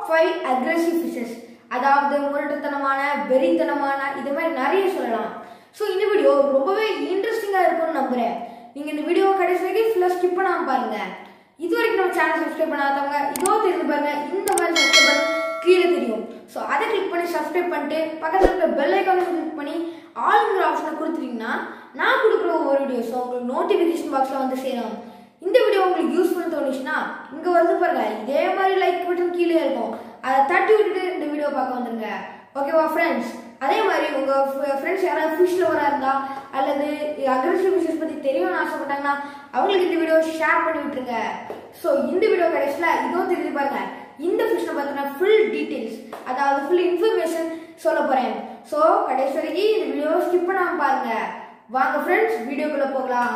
five aggressive fishes அதாவது முரட்டுத்தனமான வெறித்தனமான இது மாதிரி நிறைய சொல்லலாம் ஸோ இந்த வீடியோ ரொம்பவே இன்ட்ரெஸ்டிங்காக இருக்கும்னு நம்புறேன் நீங்கள் இந்த வீடியோ கடைசி வரைக்கும் ஃபுல்லாக ஸ்கிப் பண்ணாமல் பாருங்க இது வரைக்கும் நம்ம சேனல் சப்ஸ்கிரைப் பண்ணாதவங்க இதோ தெரிஞ்சு பாருங்க இந்த மாதிரி சப்ஸ்கிரைப் பண்ண கீழே தெரியும் ஸோ அதை கிளிக் பண்ணி சப்ஸ்கிரைப் பண்ணிட்டு பக்கத்தில் இருக்க பெல் ஐக்கானை கிளிக் பண்ணி ஆளுங்கிற ஆப்ஷனை கொடுத்துட்டீங்கன்னா நான் கொடுக்குற ஒவ்வொரு வீடியோஸும் உங்களுக்கு நோட்டிஃபிகேஷன் பாக்ஸில் வந்து சேரும் இந்த வீடியோ உங்களுக்கு யூஸ்ஃபுல் தோணுச்சுன்னா இங்கே வந்து பாருங்க இதே மாதிரி லைக் பட்டன் கீழே இருக்கும் அதை தட்டி விட்டுட்டு இந்த வீடியோ பார்க்க வந்துருங்க ஓகேவா ஃப்ரெண்ட்ஸ் அதே மாதிரி உங்கள் ஃப்ரெண்ட்ஸ் யாராவது ஃபிஷ் லவராக இருந்தா அல்லது அக்ரெசிவ் ஃபிஷஸ் பற்றி தெரியணும்னு ஆசைப்பட்டாங்கன்னா அவங்களுக்கு இந்த வீடியோ ஷேர் பண்ணி விட்டுருங்க ஸோ இந்த வீடியோ கடைசியில் இதோ தெரிஞ்சு பாருங்க இந்த ஃபிஷ்னை பார்த்தீங்கன்னா ஃபுல் டீட்டெயில்ஸ் அதாவது ஃபுல் இன்ஃபர்மேஷன் சொல்ல போகிறேன் ஸோ கடைசி வரைக்கும் இந்த வீடியோ ஸ்கிப் பண்ணாமல் பாருங்க வாங்க ஃப்ரெண்ட்ஸ் வீடியோக்குள்ளே போகலாம்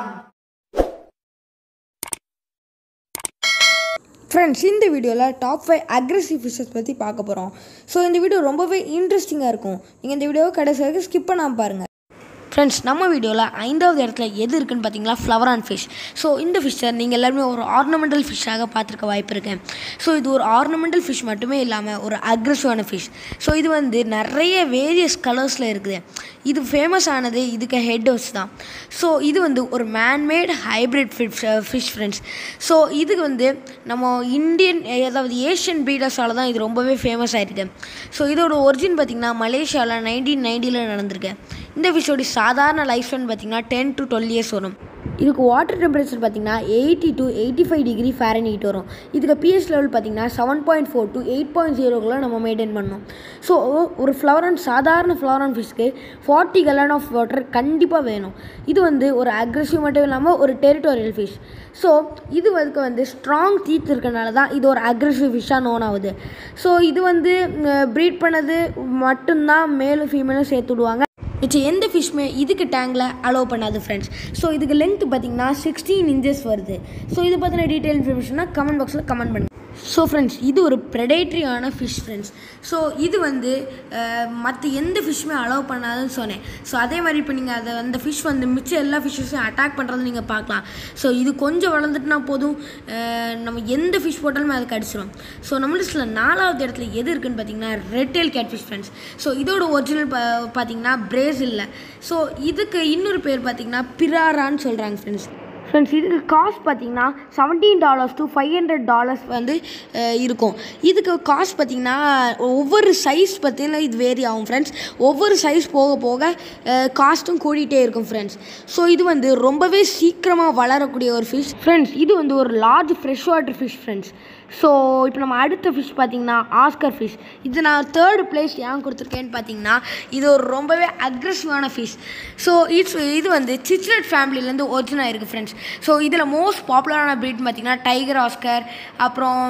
ஃப்ரெண்ட்ஸ் இந்த வீடியோவில் டாப் ஃபைவ் அக்ரெசிவ் ஃபிஷஸ் பற்றி பார்க்க போகிறோம் ஸோ இந்த வீடியோ ரொம்பவே இன்ட்ரெஸ்டிங்காக இருக்கும் நீங்கள் இந்த வீடியோவை கடைசி வரைக்கும் ஸ்கிப் பண்ணாமல் பாருங்கள் ஃப்ரெண்ட்ஸ் நம்ம வீடியோவில் ஐந்தாவது இடத்துல எது இருக்குன்னு பார்த்தீங்களா ஃப்ளவர் ஆன் ஃபிஷ் ஸோ இந்த ஃபிஷ்ஷை நீங்கள் எல்லாருமே ஒரு ஆர்னமெண்டல் ஃபிஷ்ஷாக பார்த்துருக்க வாய்ப்பு இருக்கு ஸோ இது ஒரு ஆர்னமெண்டல் ஃபிஷ் மட்டுமே இல்லாமல் ஒரு அக்ரெசிவான ஃபிஷ் ஸோ இது வந்து நிறைய வேரியஸ் கலர்ஸில் இருக்குது இது ஃபேமஸ் ஆனது இதுக்கு ஹெட் ஹவுஸ் தான் ஸோ இது வந்து ஒரு manmade hybrid fish fish friends so இதுக்கு வந்து நம்ம இந்தியன் அதாவது ஏஷியன் பீடர்ஸால் தான் இது ரொம்பவே ஃபேமஸ் ஆயிருக்கு ஸோ இதோட ஒரிஜின் பார்த்திங்கன்னா மலேசியாவில் நைன்டீன் நைன்ட்டியில் நடந்திருக்கு இந்த ஃபிஷ்ஷோட சாதாரண லைஃப் ஸ்பேன் பார்த்திங்கன்னா டென் டு டுவெல் இயர்ஸ் வரும் இதுக்கு வாட்டர் டெம்பரேச்சர் பார்த்திங்கன்னா eighty to eighty five degree Fahrenheit வரும் இதுக்கு பிஹெச் லெவல் பார்த்திங்கன்னா seven point four to eight point ஜீரோக்குள்ள நம்ம மெயின்டைன் பண்ணணும் ஸோ ஒரு ஃப்ளவரான் சாதாரண ஃப்ளவரான் ஃபிஷ்க்கு ஃபார்ட்டி கலன் ஆஃப் வாட்டர் கண்டிப்பாக வேணும் இது வந்து ஒரு அக்ரெசிவ் மட்டும் இல்லாமல் ஒரு டெரிட்டோரியல் ஃபிஷ் ஸோ இது வந்து வந்து ஸ்ட்ராங் டீத் இருக்கனால தான் இது ஒரு அக்ரெசிவ் ஃபிஷ்ஷாக நோன் ஆகுது ஸோ இது வந்து ப்ரீட் பண்ணது மட்டும்தான் மேலும் ஃபீமேலும் சேர்த்து விடுவாங்க மிச்சம் எந்த ஃபிஷ்மே இதுக்கு டேங்கில் அலோவ் பண்ணாது ஃப்ரெண்ட்ஸ் ஸோ இதுக்கு லென்த் பார்த்தீங்கன்னா சிக்ஸ்டீன் இன்ச்சஸ் வருது ஸோ இது பற்றின டீட்டெயில் இன்ஃபர்மேஷனாக கமெண்ட் பாக்ஸில் கமெண்ட் பண்ணுங்கள் ஸோ ஃப்ரெண்ட்ஸ் இது ஒரு ப்ரெடேட்ரியான ஃபிஷ் ஃப்ரெண்ட்ஸ் ஸோ இது வந்து மற்ற எந்த ஃபிஷ்ஷுமே அலோவ் பண்ணாதுன்னு சொன்னேன் ஸோ அதே மாதிரி இப்போ நீங்கள் அதை அந்த ஃபிஷ் வந்து மிச்சம் எல்லா ஃபிஷ்ஷஸையும் அட்டாக் பண்ணுறது நீங்கள் பார்க்கலாம் ஸோ இது கொஞ்சம் வளர்ந்துட்டுனா போதும் நம்ம எந்த ஃபிஷ் போட்டாலுமே அது கடிச்சிடும் ஸோ நம்ம லிஸ்ட்டில் நாலாவது இடத்துல எது இருக்குன்னு பார்த்தீங்கன்னா red tail catfish friends so இதோட ஒரிஜினல் பா பார்த்தீங்கன்னா பிரேசிலில் ஸோ இதுக்கு இன்னொரு பேர் பார்த்தீங்கன்னா பிராரான்னு சொல்கிறாங்க ஃப்ரெண்ட்ஸ் ஃப்ரெண்ட்ஸ் இதுக்கு காஸ்ட் பார்த்தீங்கன்னா seventeen dollars to five hundred dollars வந்து இருக்கும் இதுக்கு காஸ்ட் பார்த்தீங்கன்னா ஒவ்வொரு சைஸ் பார்த்தீங்கன்னா இது வேரி ஆகும் ஃப்ரெண்ட்ஸ் ஒவ்வொரு சைஸ் போக போக காஸ்ட்டும் கூடிகிட்டே இருக்கும் ஃப்ரெண்ட்ஸ் ஸோ இது வந்து ரொம்பவே சீக்கிரமாக வளரக்கூடிய ஒரு ஃபிஷ் ஃப்ரெண்ட்ஸ் இது வந்து ஒரு large fresh water fish friends so இப்போ நம்ம அடுத்த ஃபிஷ் பார்த்தீங்கன்னா ஆஸ்கர் ஃபிஷ் இது நான் தேர்டு பிளேஸ் ஏன் கொடுத்துருக்கேன்னு பார்த்தீங்கன்னா இது ஒரு ரொம்பவே அக்ரெசிவான ஃபிஷ் ஸோ இட்ஸ் இது வந்து சிச்லட் ஃபேமிலிலேருந்து ஒரிஜினல் இருக்குது ஃப்ரெண்ட்ஸ் ஸோ இதில் மோஸ்ட் பாப்புலரான ப்ரீட் பார்த்தீங்கன்னா டைகர் ஆஸ்கர் அப்புறம்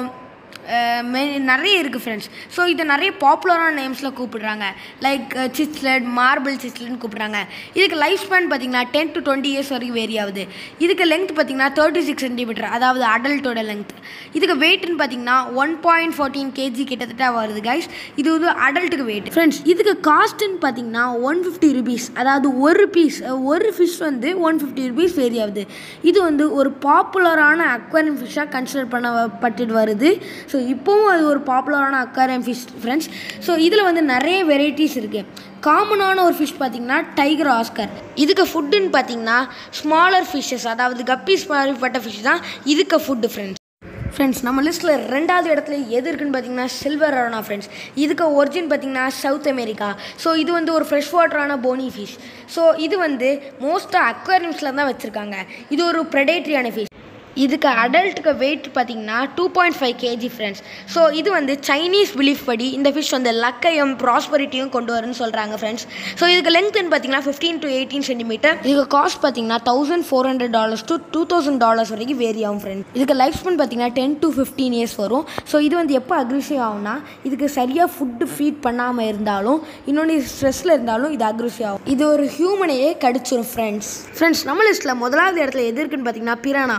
மெ நிறைய இருக்குது ஃப்ரெண்ட்ஸ் ஸோ இதை நிறைய பாப்புலரான நேம்ஸில் கூப்பிடுறாங்க லைக் சிச்லட் மார்பிள் சிச்லட்னு கூப்பிடுறாங்க இதுக்கு லைஃப் ஸ்பேன் பார்த்தீங்கன்னா டென் டு டுவெண்ட்டி இயர்ஸ் வரைக்கும் வேரி ஆகுது இதுக்கு லென்த் பார்த்தீங்கன்னா தேர்ட்டி சிக்ஸ் சென்டிமீட்டர் அதாவது அடல்ட்டோட லென்த் இதுக்கு வெயிட்னு பார்த்தீங்கன்னா ஒன் பாயிண்ட் ஃபோர்டீன் கேஜி கிட்டத்தட்ட வருது கைஸ் இது வந்து அடல்ட்டுக்கு வெயிட் ஃப்ரெண்ட்ஸ் இதுக்கு காஸ்ட்டுன்னு பார்த்தீங்கன்னா ஒன் ஃபிஃப்டி ருபீஸ் அதாவது ஒரு பீஸ் ஒரு ஃபிஷ் வந்து ஒன் ஃபிஃப்டி ருபீஸ் வேரி ஆகுது இது வந்து ஒரு பாப்புலரான அக்வாரியம் ஃபிஷ்ஷாக கன்சிடர் பண்ணப்பட்டு வருது ஸோ இப்போவும் அது ஒரு பாப்புலரான அக்வாரியம் ஃபிஷ் ஃப்ரெண்ட்ஸ் ஸோ இதில் வந்து நிறைய வெரைட்டிஸ் இருக்குது காமனான ஒரு ஃபிஷ் பார்த்திங்கன்னா டைகர் ஆஸ்கர் இதுக்கு ஃபுட்டுன்னு பார்த்தீங்கன்னா ஸ்மாலர் ஃபிஷ்ஷஸ் அதாவது கப்பீஸ் மாதிரிப்பட்ட ஃபிஷ் தான் இதுக்கு ஃபுட்டு ஃப்ரெண்ட்ஸ் ஃப்ரெண்ட்ஸ் நம்ம லிஸ்ட்டில் ரெண்டாவது இடத்துல எது இருக்குன்னு பார்த்தீங்கன்னா சில்வர் அரோனா ஃப்ரெண்ட்ஸ் இதுக்கு ஒரிஜின் பார்த்தீங்கன்னா சவுத் அமெரிக்கா ஸோ இது வந்து ஒரு ஃப்ரெஷ் வாட்டரான போனி ஃபிஷ் ஸோ இது வந்து மோஸ்ட்டாக அக்வாரியம்ஸில் தான் வச்சுருக்காங்க இது ஒரு ப்ரெடேட்ரியான ஃபிஷ் இதுக்கு அடல்ட்டுக்கு வெயிட் பார்த்தீங்கன்னா two point five kg friends so இது வந்து சைனீஸ் பிலீஃப் படி இந்த ஃபிஷ் வந்து லக்கையும் ப்ராஸ்பரிட்டியும் கொண்டு வரும்னு சொல்கிறாங்க ஃப்ரெண்ட்ஸ் ஸோ இதுக்கு லென்த்னு பார்த்தீங்கன்னா ஃபிஃப்டீன் டு எயிட்டீன் சென்டிமீட்டர் இதுக்கு காஸ்ட் பார்த்தீங்கன்னா thousand four hundred dollars to two thousand dollars வரைக்கும் வேரி ஆகும் ஃப்ரெண்ட்ஸ் இதுக்கு லைஃப் ஸ்பென் பார்த்தீங்கன்னா டென் டு ஃபிஃப்டீன் இயர்ஸ் வரும் ஸோ இது வந்து எப்போ அக்ரெசிவ் ஆகும்னா இதுக்கு சரியாக ஃபுட்டு ஃபீட் பண்ணாமல் இருந்தாலும் இன்னொன்று ஸ்ட்ரெஸ்ஸில் இருந்தாலும் இது அக்ரெசிவ் ஆகும் இது ஒரு ஹியூமனையே கடிச்சிடும் ஃப்ரெண்ட்ஸ் ஃப்ரெண்ட்ஸ் நம்ம லிஸ்ட்டில் முதலாவது இடத்துல எது இருக்குன்னு பார்த்தீங்கன்னா பிரானா இது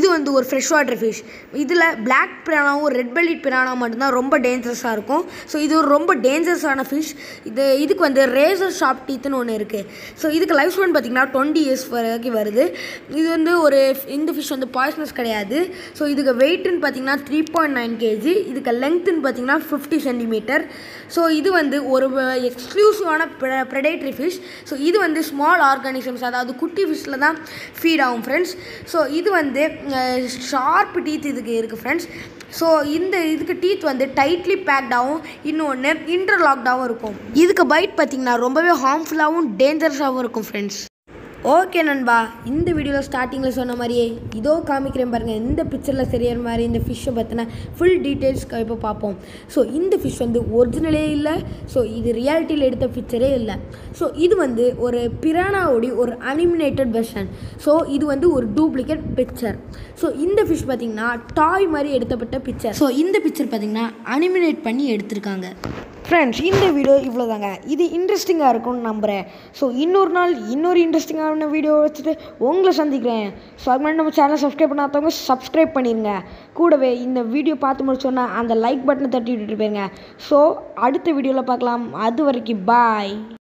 வந்து ஒரு ஃப்ரெஷ் வாட்டர் ஃபிஷ் இதில் பிளாக் பிரானாவும் ரெட் பெல்லிட் பிரானா மட்டும்தான் ரொம்ப டேஞ்சரஸாக இருக்கும் ஸோ இது ஒரு ரொம்ப டேஞ்சரஸான ஃபிஷ் இது இதுக்கு வந்து ரேசர் ஷார்ப் டீத்துன்னு ஒன்று இருக்குது ஸோ இதுக்கு லைஃப் ஸ்பேன் பார்த்திங்கன்னா டுவெண்ட்டி இயர்ஸ் வரைக்கும் வருது இது வந்து ஒரு இந்த ஃபிஷ் வந்து பாய்ஸ்னஸ் கிடையாது ஸோ இதுக்கு வெயிட்டுன்னு பார்த்தீங்கன்னா த்ரீ பாயிண்ட் நைன் கேஜி இதுக்கு லெங்க்த்துன்னு பார்த்தீங்கன்னா ஃபிஃப்டி சென்டிமீட்டர் ஸோ இது வந்து ஒரு எக்ஸ்க்ளூசிவான ப்ரெடேட்ரி ஃபிஷ் ஸோ இது வந்து ஸ்மால் ஆர்கானிசம்ஸ் அதாவது குட்டி ஃபிஷ்ஷில் தான் ஃபீட் ஆகும் ஃப்ரெண்ட்ஸ் ஸோ இது வந்து ஷார்ப் டீத் இதுக்கு இருக்குது ஃப்ரெண்ட்ஸ் ஸோ இந்த இதுக்கு டீத் வந்து டைட்லி பேக்டாகவும் இன்னொன்று இன்டர்லாக்டாகவும் இருக்கும் இதுக்கு பைட் பார்த்திங்கன்னா ரொம்பவே ஹார்ம்ஃபுல்லாகவும் டேஞ்சரஸாகவும் இருக்கும் ஃப்ரெண்ட்ஸ் ஓகே நண்பா இந்த வீடியோவில் ஸ்டார்டிங்கில் சொன்ன மாதிரியே இதோ காமிக்கிறேன் பாருங்கள் இந்த பிக்சரில் தெரியற மாதிரி இந்த ஃபிஷ்ஷை பற்றின ஃபுல் டீட்டெயில்ஸ் இப்போ பார்ப்போம் ஸோ இந்த ஃபிஷ் வந்து ஒரிஜினலே இல்லை ஸோ இது ரியாலிட்டியில் எடுத்த பிக்சரே இல்லை ஸோ இது வந்து ஒரு பிரானாவோடைய ஒரு அனிமினேட்டட் வெர்ஷன் ஸோ இது வந்து ஒரு டூப்ளிகேட் பிக்சர் ஸோ இந்த ஃபிஷ் பார்த்திங்கன்னா டாய் மாதிரி எடுத்தப்பட்ட பிக்சர் ஸோ இந்த பிக்சர் பார்த்திங்கன்னா அனிமினேட் பண்ணி எடுத்திருக்காங்க ஃப்ரெண்ட்ஸ் இந்த வீடியோ இவ்வளோதாங்க இது இன்ட்ரெஸ்டிங்காக இருக்கும்னு நம்புகிறேன் ஸோ இன்னொரு நாள் இன்னொரு இன்ட்ரெஸ்டிங்கான வீடியோ வச்சுட்டு உங்களை சந்திக்கிறேன் ஸோ அது மாதிரி நம்ம சேனலை சப்ஸ்கிரைப் பண்ணாதவங்க சப்ஸ்கிரைப் பண்ணிடுங்க கூடவே இந்த வீடியோ பார்த்து முடிச்சோன்னா அந்த லைக் பட்டனை தட்டி விட்டுட்டு போயிருங்க ஸோ அடுத்த வீடியோவில் பார்க்கலாம் அது வரைக்கும் பாய்